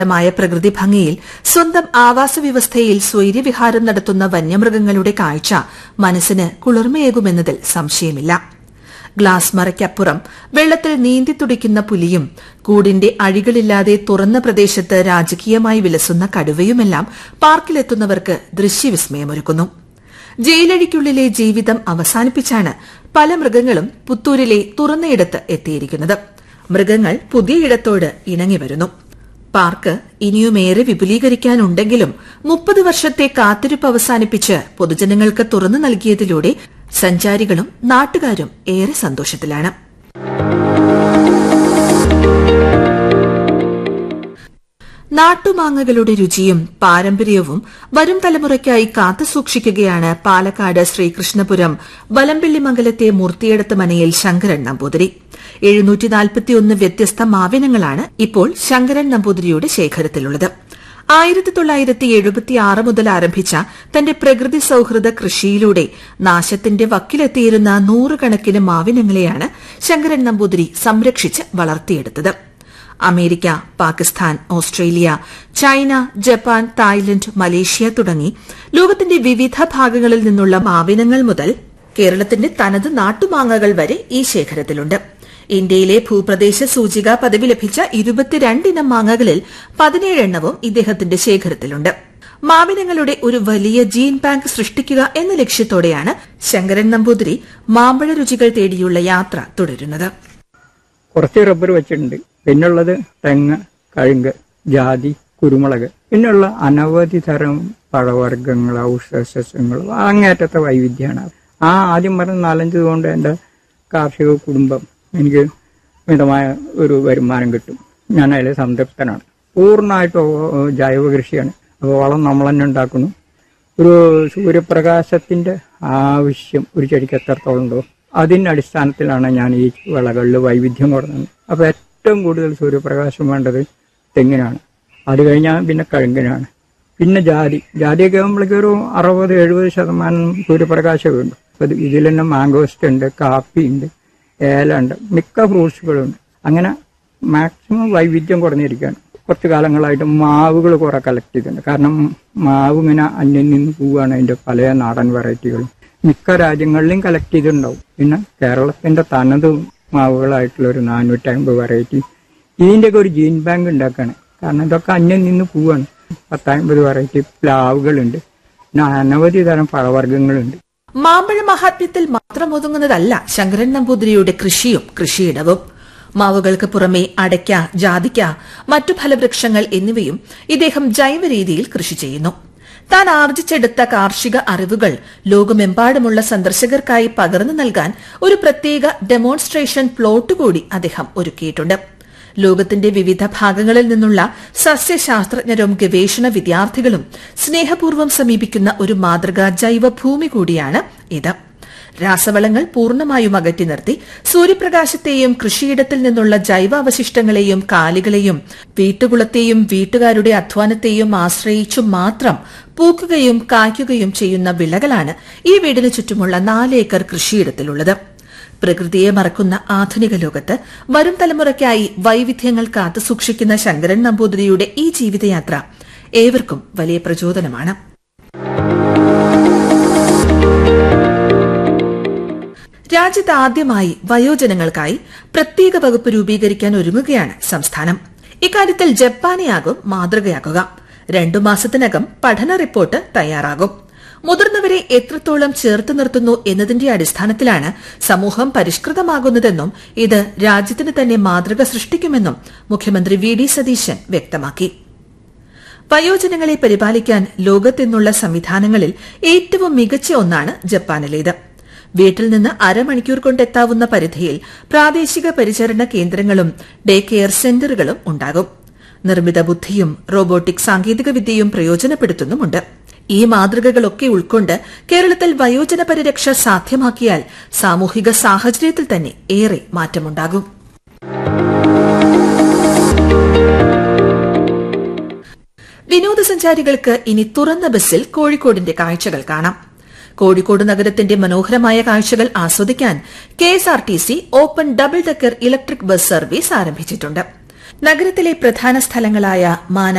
മായ പ്രകൃതി ഭംഗിയിൽ സ്വന്തം ആവാസ വ്യവസ്ഥയിൽ സ്വൈര്യവിഹാരം നടത്തുന്ന വന്യമൃഗങ്ങളുടെ കാഴ്ച മനസ്സിന് കുളിർമയേകുമെന്നതിൽ സംശയമില്ല ഗ്ലാസ് മറയ്ക്കപ്പുറം വെള്ളത്തിൽ നീന്തിത്തുടിക്കുന്ന പുലിയും കൂടിന്റെ അഴികളില്ലാതെ തുറന്ന പ്രദേശത്ത് രാജകീയമായി വിലസുന്ന കടുവയുമെല്ലാം പാർക്കിലെത്തുന്നവർക്ക് ദൃശ്യവിസ്മയമൊരുക്കുന്നു ജയിലഴിക്കുള്ളിലെ ജീവിതം അവസാനിപ്പിച്ചാണ് പല മൃഗങ്ങളും പുത്തൂരിലെ തുറന്നയിടത്ത് എത്തിയിരിക്കുന്നത് മൃഗങ്ങൾ പുതിയ ഇടത്തോട് ഇണങ്ങി വരുന്നു പാർക്ക് ഇനിയുമേറെ വിപുലീകരിക്കാനുണ്ടെങ്കിലും മുപ്പത് വർഷത്തെ കാത്തിരിപ്പ് അവസാനിപ്പിച്ച് പൊതുജനങ്ങൾക്ക് തുറന്നു നൽകിയതിലൂടെ സഞ്ചാരികളും നാട്ടുകാരും ഏറെ സന്തോഷത്തിലാണ് നാട്ടുമാങ്ങകളുടെ രുചിയും പാരമ്പര്യവും വരും തലമുറയ്ക്കായി കാത്തുസൂക്ഷിക്കുകയാണ് പാലക്കാട് ശ്രീകൃഷ്ണപുരം വലമ്പിള്ളിമംഗലത്തെ മൂർത്തിയെടുത്ത മനയിൽ ശങ്കരൻ നമ്പൂതിരി എഴുന്നൂറ്റിനാൽപ്പത്തിയൊന്ന് വ്യത്യസ്ത മാവിനങ്ങളാണ് ഇപ്പോൾ ശങ്കരൻ നമ്പൂതിരിയുടെ ശേഖരത്തിലുള്ളത് ആയിരത്തി തൊള്ളായിരത്തി എഴുപത്തിയാറ് മുതൽ ആരംഭിച്ച തന്റെ പ്രകൃതി സൌഹൃദ കൃഷിയിലൂടെ നാശത്തിന്റെ വക്കിലെത്തിയിരുന്ന നൂറുകണക്കിന് മാവിനങ്ങളെയാണ് ശങ്കരൻ നമ്പൂതിരി സംരക്ഷിച്ച് വളർത്തിയെടുത്തത് America Pakistan Australia China Japan Thailand Malaysia തുടങ്ങി ലോകത്തിന്റെ വിവിധ ഭാഗങ്ങളിൽ നിന്നുള്ള മാവിനങ്ങൾ മുതൽ കേരളത്തിന്റെ തനത് നാട്ടുമാങ്ങകൾ വരെ ഈ ശേഖരത്തിലുണ്ട് ഇന്ത്യയിലെ ഭൂപ്രദേശ സൂചിക പദവി ലഭിച്ച ഇരുപത്തിരണ്ടിനം മാങ്ങകളിൽ പതിനേഴെണ്ണവും ഇദ്ദേഹത്തിന്റെ ശേഖരത്തിലുണ്ട് മാവിനങ്ങളുടെ ഒരു വലിയ ജീൻ ബാങ്ക് സൃഷ്ടിക്കുക എന്ന ലക്ഷ്യത്തോടെയാണ് ശങ്കരൻ നമ്പൂതിരി മാമ്പഴ രുചികൾ തേടിയുള്ള യാത്ര തുടരുന്നത് കുറച്ച് റബ്ബർ വെച്ചിട്ടുണ്ട് പിന്നുള്ളത് തെങ്ങ് കഴുങ്ക് ജാതി കുരുമുളക് പിന്നുള്ള അനവധി തരം പഴവർഗ്ഗങ്ങൾ ഔഷധസസ്യങ്ങൾ അങ്ങേറ്റത്തെ വൈവിധ്യമാണ് ആ ആദ്യം പറഞ്ഞ നാലഞ്ച് കൊണ്ട് എൻ്റെ കാർഷിക കുടുംബം എനിക്ക് മിതമായ ഒരു വരുമാനം കിട്ടും ഞാൻ അതിൽ സംതൃപ്തനാണ് പൂർണ്ണമായിട്ടും ജൈവ കൃഷിയാണ് അപ്പോൾ വളം നമ്മൾ തന്നെ ഉണ്ടാക്കുന്നു ഒരു സൂര്യപ്രകാശത്തിന്റെ ആവശ്യം ഒരു ചെടിക്ക് എത്രത്തോളം ഉണ്ടോ അതിന്റെ അടിസ്ഥാനത്തിലാണ് ഞാൻ ഈ വിളകളിൽ വൈവിധ്യം കുറഞ്ഞത് അപ്പോൾ ഏറ്റവും കൂടുതൽ സൂര്യപ്രകാശം വേണ്ടത് തെങ്ങിനാണ് അത് കഴിഞ്ഞാൽ പിന്നെ കഴുങ്ങിനാണ് പിന്നെ ജാതി ജാതിയൊക്കെ ആകുമ്പോഴേക്കും ഒരു അറുപത് എഴുപത് ശതമാനം സൂര്യപ്രകാശം വേണ്ടു അപ്പോൾ ഇതിൽ തന്നെ മാംഗോസ്റ്റ് ഉണ്ട് കാപ്പി ഉണ്ട് ഏല ഉണ്ട് മിക്ക ഫ്രൂട്ട്സുകളുണ്ട് അങ്ങനെ മാക്സിമം വൈവിധ്യം കുറഞ്ഞിരിക്കുകയാണ് കുറച്ച് കാലങ്ങളായിട്ട് മാവുകൾ കുറെ കളക്ട് ചെയ്തിട്ടുണ്ട് കാരണം മാവ് ഇങ്ങനെ അന്യം നിന്ന് പോവുകയാണ് അതിന്റെ പല നാടൻ വെറൈറ്റികളും മിക്ക രാജ്യങ്ങളിലും കളക്ട് ചെയ്തിട്ടുണ്ടാവും പിന്നെ കേരളത്തിന്റെ തനത് മാവുകളായിട്ടുള്ള ഒരു നാനൂറ്റി അമ്പത് വെറൈറ്റി ഇതിന്റെയൊക്കെ ഒരു ജീൻ ബാങ്ക് ഉണ്ടാക്കുകയാണ് കാരണം ഇതൊക്കെ അന്യം നിന്ന് പോവാണ് പത്തമ്പത് വെറൈറ്റി പ്ലാവുകളുണ്ട് പിന്നെ അനവധി തരം പഴവർഗ്ഗങ്ങളുണ്ട് മാമ്പഴ മഹാത്മ്യത്തിൽ മാത്രം ഒതുങ്ങുന്നതല്ല ശങ്കരൻ നമ്പൂതിരിയുടെ കൃഷിയും കൃഷിയിടവും മാവുകൾക്ക് പുറമെ അടയ്ക്ക ജാതിക്ക മറ്റു ഫലവൃക്ഷങ്ങൾ എന്നിവയും ഇദ്ദേഹം ജൈവ രീതിയിൽ കൃഷി ചെയ്യുന്നു താൻ ആർജിച്ചെടുത്ത കാർഷിക അറിവുകൾ ലോകമെമ്പാടുമുള്ള സന്ദർശകർക്കായി പകർന്നു നൽകാൻ ഒരു പ്രത്യേക ഡെമോൺസ്ട്രേഷൻ പ്ലോട്ട് കൂടി അദ്ദേഹം ഒരുക്കിയിട്ടുണ്ട് ലോകത്തിന്റെ വിവിധ ഭാഗങ്ങളിൽ നിന്നുള്ള സസ്യശാസ്ത്രജ്ഞരും ഗവേഷണ വിദ്യാർത്ഥികളും സ്നേഹപൂർവ്വം സമീപിക്കുന്ന ഒരു മാതൃകാ ജൈവഭൂമി കൂടിയാണ് ഇത് രാസവളങ്ങൾ പൂർണ്ണമായും അകറ്റി നിർത്തി സൂര്യപ്രകാശത്തെയും കൃഷിയിടത്തിൽ നിന്നുള്ള ജൈവാവശിഷ്ടങ്ങളെയും കാലികളെയും വീട്ടുകുളത്തെയും വീട്ടുകാരുടെ അധ്വാനത്തെയും ആശ്രയിച്ചു മാത്രം പൂക്കുകയും കായ്ക്കുകയും ചെയ്യുന്ന വിളകളാണ് ഈ വീടിന് ചുറ്റുമുള്ള നാല് ഏക്കർ കൃഷിയിടത്തിലുള്ളത് പ്രകൃതിയെ മറക്കുന്ന ആധുനിക ലോകത്ത് വരും തലമുറയ്ക്കായി വൈവിധ്യങ്ങൾ കാത്തുസൂക്ഷിക്കുന്ന ശങ്കരൻ നമ്പൂതിരിയുടെ ഈ ജീവിതയാത്ര ഏവർക്കും വലിയ പ്രചോദനമാണ് രാജ്യത്ത് ആദ്യമായി വയോജനങ്ങൾക്കായി പ്രത്യേക വകുപ്പ് രൂപീകരിക്കാൻ ഒരുങ്ങുകയാണ് സംസ്ഥാനം ഇക്കാര്യത്തിൽ ജപ്പാനെയാകും മാതൃകയാക്കുക രണ്ടു മാസത്തിനകം പഠന റിപ്പോർട്ട് തയ്യാറാകും മുതിർന്നവരെ എത്രത്തോളം ചേർത്ത് നിർത്തുന്നു എന്നതിന്റെ അടിസ്ഥാനത്തിലാണ് സമൂഹം പരിഷ്കൃതമാകുന്നതെന്നും ഇത് രാജ്യത്തിന് തന്നെ മാതൃക സൃഷ്ടിക്കുമെന്നും മുഖ്യമന്ത്രി വി ഡി സതീശൻ വ്യക്തമാക്കി വയോജനങ്ങളെ പരിപാലിക്കാൻ ലോകത്തെന്നുള്ള സംവിധാനങ്ങളിൽ ഏറ്റവും മികച്ച ഒന്നാണ് ജപ്പാനിലേത് വീട്ടിൽ നിന്ന് അരമണിക്കൂർ കൊണ്ടെത്താവുന്ന പരിധിയിൽ പ്രാദേശിക പരിചരണ കേന്ദ്രങ്ങളും ഡേ കെയർ സെന്ററുകളും ഉണ്ടാകും നിർമ്മിത ബുദ്ധിയും റോബോട്ടിക് സാങ്കേതികവിദ്യയും പ്രയോജനപ്പെടുത്തുന്നുമുണ്ട് ഈ മാതൃകകളൊക്കെ ഉൾക്കൊണ്ട് കേരളത്തിൽ വയോജന പരിരക്ഷ സാധ്യമാക്കിയാൽ സാമൂഹിക സാഹചര്യത്തിൽ തന്നെ ഏറെ മാറ്റമുണ്ടാകും വിനോദസഞ്ചാരികൾക്ക് ഇനി തുറന്ന ബസ്സിൽ കോഴിക്കോടിന്റെ കാഴ്ചകൾ കാണാം കോഴിക്കോട് നഗരത്തിന്റെ മനോഹരമായ കാഴ്ചകൾ ആസ്വദിക്കാൻ K S R T C open double decker electric bus service ആരംഭിച്ചിട്ടുണ്ട് നഗരത്തിലെ പ്രധാന സ്ഥലങ്ങളായ മാന